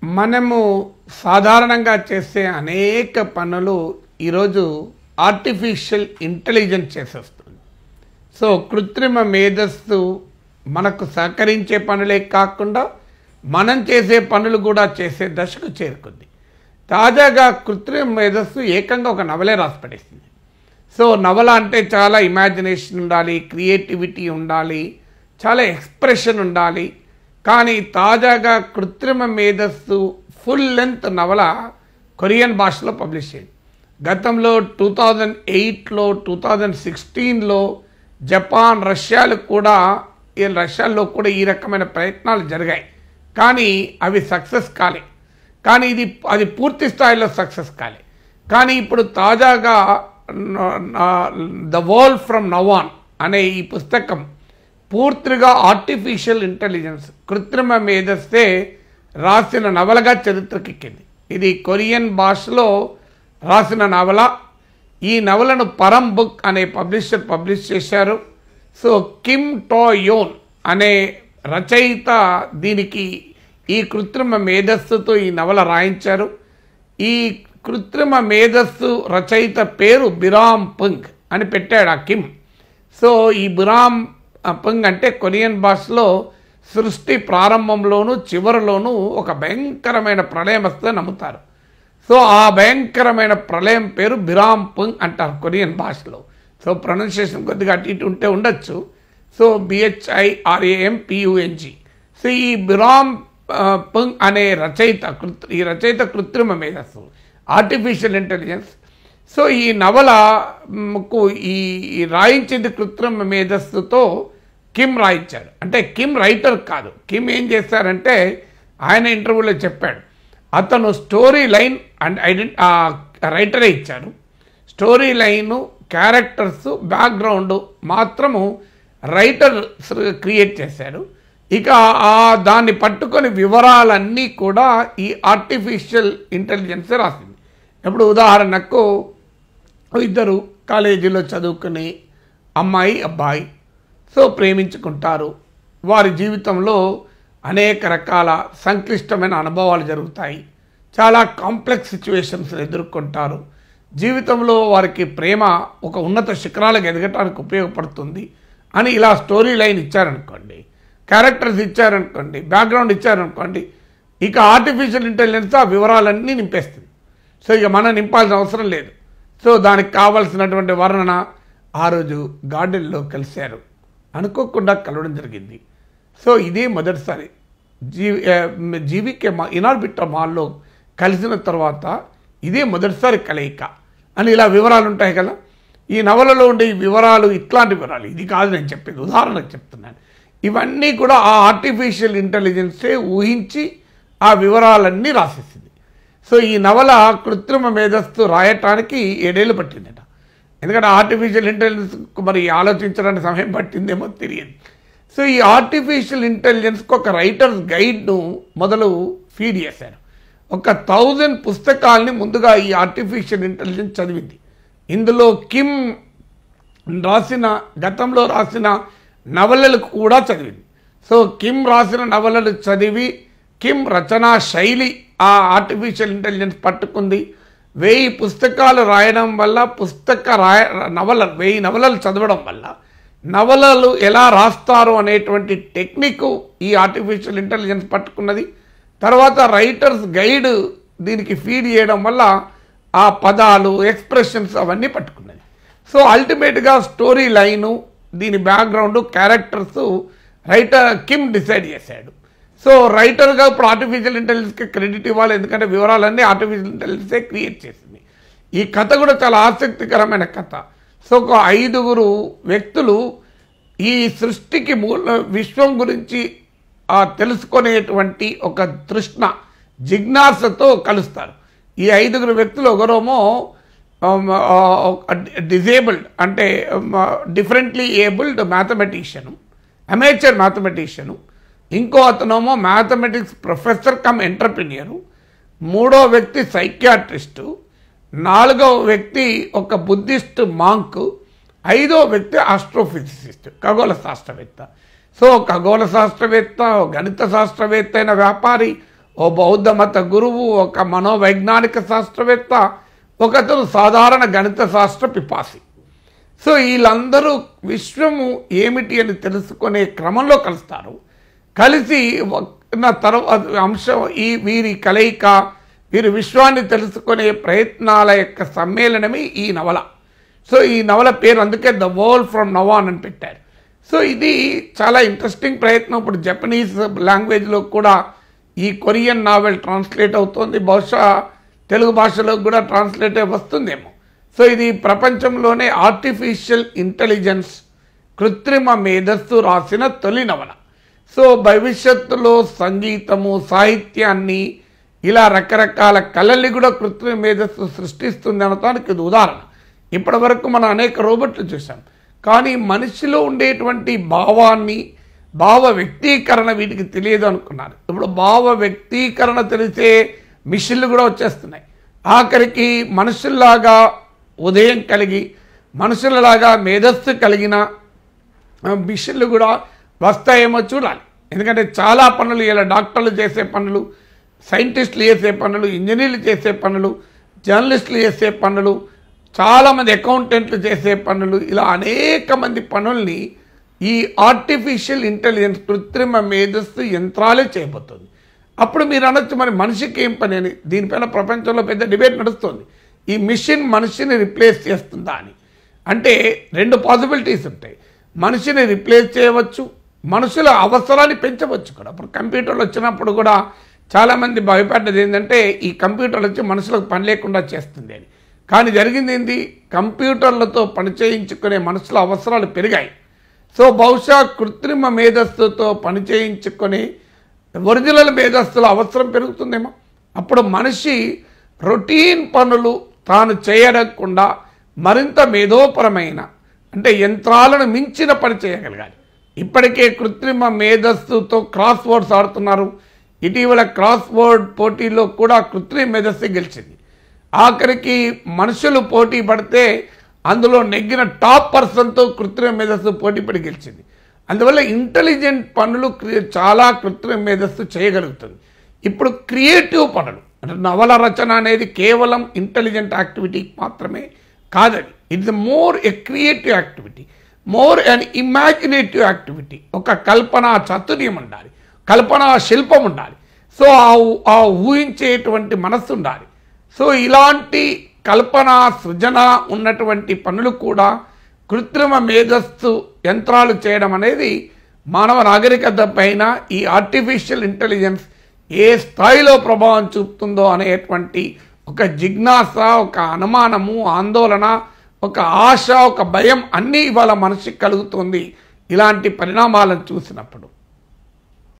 మనము సాధారణంగా చేసే అనేక పనులు ఈరోజు ఆర్టిఫిషియల్ ఇంటెలిజెన్స్ చేసేస్తుంది సో కృత్రిమ మేధస్సు మనకు సహకరించే పనులే కాకుండా మనం చేసే పనులు కూడా చేసే దశకు చేరుకుంది తాజాగా కృత్రిమ మేధస్సు ఏకంగా ఒక నవలే రాసి పడేసింది సో నవల అంటే చాలా ఇమాజినేషన్ ఉండాలి క్రియేటివిటీ ఉండాలి చాలా ఎక్స్ప్రెషన్ ఉండాలి కానీ తాజాగా కృత్రిమ మేధస్సు ఫుల్ లెంత్ నవల కొరియన్ భాషలో పబ్లిష్ అయింది గతంలో టూ థౌజండ్ ఎయిట్లో టూ థౌజండ్ సిక్స్టీన్లో జపాన్ రష్యాలు కూడా ఈ రష్యాల్లో కూడా ఈ రకమైన ప్రయత్నాలు జరిగాయి కానీ అవి సక్సెస్ కాలే కానీ ఇది అది పూర్తి స్థాయిలో సక్సెస్ కాలే కానీ ఇప్పుడు తాజాగా ద వరల్డ్ ఫ్రమ్ నవాన్ అనే ఈ పుస్తకం పూర్తిగా ఆర్టిఫిషియల్ ఇంటెలిజెన్స్ కృత్రిమ మేధస్సే రాసిన నవలగా చరిత్రకెక్కింది ఇది కొరియన్ భాషలో రాసిన నవల ఈ నవలను పరం బుక్ అనే పబ్లిషర్ పబ్లిష్ చేశారు సో కిమ్ టోయోన్ అనే రచయిత దీనికి ఈ కృత్రిమ మేధస్సుతో ఈ నవల రాయించారు ఈ కృత్రిమ మేధస్సు రచయిత పేరు బిరామ్ పంగ్ అని పెట్టాడు ఆ కిమ్ సో ఈ బిరామ్ పంగ్ అంటే కొరియన్ భాషలో సృష్టి ప్రారంభంలోనూ చివరిలోనూ ఒక భయంకరమైన ప్రళయం వస్తే నమ్ముతారు సో ఆ భయంకరమైన ప్రళయం పేరు బిరామ్ పంగ్ అంటారు కొరియన్ భాషలో సో ప్రొనౌన్సియేషన్ కొద్దిగా అటు ఇటు ఉంటే ఉండొచ్చు సో బిహెచ్ఐఆర్ఏఎం పియుఎన్జి సో ఈ బిరామ్ పంగ్ అనే రచయిత కృత్రి ఈ రచయిత కృత్రిమ మేధస్సు ఆర్టిఫిషియల్ ఇంటెలిజెన్స్ సో ఈ నవలకు ఈ ఈ రాయించింది కృత్రిమ మేధస్సుతో కిమ్ రాయించాడు అంటే కిమ్ రైటర్ కాదు కిమ్ ఏం చేశారంటే ఆయన ఇంటర్వ్యూలో చెప్పాడు అతను స్టోరీ లైన్ అండ్ ఐడెంటి రైటరే ఇచ్చారు స్టోరీ లైను క్యారెక్టర్స్ బ్యాక్గ్రౌండ్ మాత్రము రైటర్ క్రియేట్ చేశారు ఇక ఆ దాన్ని పట్టుకొని వివరాలన్నీ కూడా ఈ ఆర్టిఫిషియల్ ఇంటెలిజెన్సే రాసింది ఇప్పుడు ఉదాహరణకు ఇద్దరు కాలేజీలో చదువుకునే అమ్మాయి అబ్బాయి సో ప్రేమించుకుంటారు వారి జీవితంలో అనేక రకాల సంక్లిష్టమైన అనుభవాలు జరుగుతాయి చాలా కాంప్లెక్స్ సిచ్యువేషన్స్ ఎదుర్కొంటారు జీవితంలో వారికి ప్రేమ ఒక ఉన్నత శిఖరాలకు ఎదగటానికి ఉపయోగపడుతుంది అని ఇలా స్టోరీ లైన్ ఇచ్చారనుకోండి క్యారెక్టర్స్ ఇచ్చారనుకోండి బ్యాక్గ్రౌండ్ ఇచ్చారనుకోండి ఇక ఆర్టిఫిషియల్ ఇంటెలిజెన్స్ ఆ వివరాలన్నీ నింపేస్తుంది సో ఇక మనం నింపాల్సిన అవసరం లేదు సో దానికి కావలసినటువంటి వర్ణన ఆ రోజు గార్డెన్లో కలిశారు అనుకోకుండా కలవడం జరిగింది సో ఇదే మొదటిసారి జీవి జీవికే మా ఇనార్బిట్ మాల్లో కలిసిన తర్వాత ఇదే మొదటిసారి కలయిక అని ఇలా వివరాలు ఉంటాయి కదా ఈ నవలలో ఉండే ఈ వివరాలు ఇట్లాంటి వివరాలు ఇది కాదు నేను చెప్పేది ఉదాహరణకు చెప్తున్నాను ఇవన్నీ కూడా ఆ ఆర్టిఫిషియల్ ఇంటెలిజెన్సే ఊహించి ఆ వివరాలన్నీ రాసేసింది సో ఈ నవల కృత్రిమ మేధస్సు రాయటానికి ఏడేళ్ళు పట్టిందట ఎందుకంటే ఆర్టిఫిషియల్ ఇంటెలిజెన్స్ మరి ఆలోచించడానికి సమయం పట్టిందేమో తెలియదు సో ఈ ఆర్టిఫిషియల్ ఇంటెలిజెన్స్కి ఒక రైటర్స్ గైడ్ను మొదలు ఫీడ్ చేశారు ఒక థౌజండ్ పుస్తకాలని ముందుగా ఈ ఆర్టిఫిషియల్ ఇంటెలిజెన్స్ చదివింది ఇందులో కిమ్ రాసిన గతంలో రాసిన నవలలు కూడా చదివింది సో కిమ్ రాసిన నవలలు చదివి కిమ్ రచనా శైలి ఆ ఆర్టిఫిషియల్ ఇంటెలిజెన్స్ పట్టుకుంది వెయ్యి పుస్తకాలు రాయడం వల్ల పుస్తక రాయ నవల వెయ్యి నవలలు చదవడం వల్ల నవలలు ఎలా రాస్తారు అనేటువంటి టెక్నిక్ ఈ ఆర్టిఫిషియల్ ఇంటెలిజెన్స్ పట్టుకున్నది తర్వాత రైటర్స్ గైడ్ దీనికి ఫీడ్ చేయడం వల్ల ఆ పదాలు ఎక్స్ప్రెషన్స్ అవన్నీ పట్టుకున్నది సో అల్టిమేట్గా స్టోరీ లైను దీని background characters writer Kim decide చేశాడు సో రైటర్గా ఇప్పుడు ఆర్టిఫిషియల్ ఇంటెలిజెన్స్కి క్రెడిట్ ఇవ్వాలి ఎందుకంటే వివరాలన్నీ ఆర్టిఫిషియల్ ఇంటెలిజెన్సే క్రియేట్ చేసింది ఈ కథ కూడా చాలా ఆసక్తికరమైన కథ సో ఒక ఐదుగురు వ్యక్తులు ఈ సృష్టికి మూల విశ్వం గురించి ఆ తెలుసుకునేటువంటి ఒక తృష్ణ జిజ్ఞాసతో కలుస్తారు ఈ ఐదుగురు వ్యక్తులు ఒకరేమో డిజేబుల్డ్ అంటే differently abled mathematician amateur mathematician ఇంకో అతనేమో మ్యాథమెటిక్స్ ప్రొఫెసర్ కమ్ ఎంటర్ప్రినియరు మూడో వ్యక్తి సైకియాట్రిస్టు నాలుగవ వ్యక్తి ఒక బుద్ధిస్ట్ మాంక్ ఐదో వ్యక్తి ఆస్ట్రోఫిజిసిస్ట్ ఖగోళ శాస్త్రవేత్త సో ఖగోళ శాస్త్రవేత్త గణిత శాస్త్రవేత్త అయిన వ్యాపారి ఓ బౌద్ధ మత గురువు ఒక మనోవైజ్ఞానిక శాస్త్రవేత్త ఒకతను సాధారణ గణిత శాస్త్ర పిపాసి సో వీళ్ళందరూ విశ్వము ఏమిటి అని తెలుసుకునే క్రమంలో కలుస్తారు కలిసి ఉన్న తర్వాత అంశం ఈ వీరి కలయిక వీరి విశ్వాన్ని తెలుసుకునే ప్రయత్నాల యొక్క సమ్మేళనమే ఈ నవల సో ఈ నవల పేరు అందుకే ద వరల్డ్ ఫ్రమ్ నవాన్ అని పెట్టారు సో ఇది చాలా ఇంట్రెస్టింగ్ ప్రయత్నం ఇప్పుడు జపనీస్ లాంగ్వేజ్లో కూడా ఈ కొరియన్ నావెల్ ట్రాన్స్లేట్ అవుతోంది బహుశా తెలుగు భాషలో కూడా ట్రాన్స్లేట్ అయి వస్తుందేమో సో ఇది ప్రపంచంలోనే ఆర్టిఫిషియల్ ఇంటెలిజెన్స్ కృత్రిమ మేధస్సు రాసిన తొలి నవల సో భవిష్యత్తులో సంగీతము సాహిత్యాన్ని ఇలా రకరకాల కళల్ని కూడా కృత్రిమ మేధస్సు సృష్టిస్తుంది అనటానికి ఇది ఉదాహరణ ఇప్పటి వరకు మనం అనేక రోబోట్లు చూసాం కానీ మనిషిలో ఉండేటువంటి భావాన్ని భావ వ్యక్తీకరణ వీటికి తెలియదు అనుకున్నారు ఇప్పుడు భావ వ్యక్తీకరణ తెలిసే మిషన్లు కూడా వచ్చేస్తున్నాయి ఆఖరికి మనుషుల్లాగా ఉదయం కలిగి మనుషులలాగా మేధస్సు కలిగిన మిషన్లు కూడా వస్తాయేమో చూడాలి ఎందుకంటే చాలా పనులు ఇలా డాక్టర్లు చేసే పనులు సైంటిస్టులు చేసే పనులు ఇంజనీర్లు చేసే పనులు జర్నలిస్టులు చేసే పనులు చాలామంది అకౌంటెంట్లు చేసే పనులు ఇలా అనేక మంది పనుల్ని ఈ ఆర్టిఫిషియల్ ఇంటెలిజెన్స్ కృత్రిమ మేధస్సు యంత్రాలే చేయబోతుంది అప్పుడు మీరు అనొచ్చు మరి మనిషికి ఏం పని అని దీనిపైన ప్రపంచంలో పెద్ద డిబేట్ నడుస్తుంది ఈ మిషన్ మనిషిని రిప్లేస్ చేస్తుందా అని అంటే రెండు పాసిబిలిటీస్ ఉంటాయి మనిషిని రిప్లేస్ చేయవచ్చు మనుషుల అవసరాన్ని పెంచవచ్చు కూడా ఇప్పుడు కంప్యూటర్లు వచ్చినప్పుడు కూడా చాలామంది భయపడ్డది ఏంటంటే ఈ కంప్యూటర్లు వచ్చి మనుషులకు పని లేకుండా చేస్తుంది అని కానీ జరిగింది ఏంటి కంప్యూటర్లతో పని చేయించుకునే మనుషుల అవసరాలు పెరిగాయి సో బహుశా కృత్రిమ మేధస్సుతో పని చేయించుకొని ఒరిజినల్ మేధస్సుల అవసరం పెరుగుతుందేమో అప్పుడు మనిషి రొటీన్ పనులు తాను చేయకుండా మరింత మేధోపరమైన అంటే యంత్రాలను మించిన పని చేయగలగాలి ఇప్పటికే కృత్రిమ మేధస్సుతో క్రాస్ వర్డ్స్ ఆడుతున్నారు ఇటీవల క్రాస్ వర్డ్ పోటీలో కూడా కృత్రిమ మేధస్సు గెలిచింది ఆఖరికి మనుషులు పోటీ పడితే అందులో నెగ్గిన టాప్ పర్సన్తో కృత్రిమ మేధస్సు పోటీ పడి గెలిచింది అందువల్ల ఇంటెలిజెంట్ పనులు క్రి- చాలా కృత్రిమ మేధస్సు చేయగలుగుతుంది ఇప్పుడు క్రియేటివ్ పనులు అంటే నవల రచన అనేది కేవలం ఇంటెలిజెంట్ యాక్టివిటీ మాత్రమే కాదది it's more a creative activity more an imaginative activity ఒక కల్పన చాతుర్యం ఉండాలి కల్పన శిల్పం ఉండాలి సో ఆ ఊ- ఆ ఊహించేటువంటి మనస్సు ఉండాలి సో ఇలాంటి కల్పన సృజన ఉన్నటువంటి పనులు కూడా కృత్రిమ మేధస్సు యంత్రాలు చేయడం అనేది మానవ నాగరికత పైన ఈ ఆర్టిఫిషియల్ ఇంటెలిజెన్స్ ఏ స్థాయిలో ప్రభావం చూపుతుందో అనేటువంటి ఒక జిజ్ఞాస ఒక అనుమానము ఆందోళన ఒక ఆశ ఒక భయం అన్నీ ఇవాళ మనిషికి కలుగుతుంది ఇలాంటి పరిణామాలను చూసినప్పుడు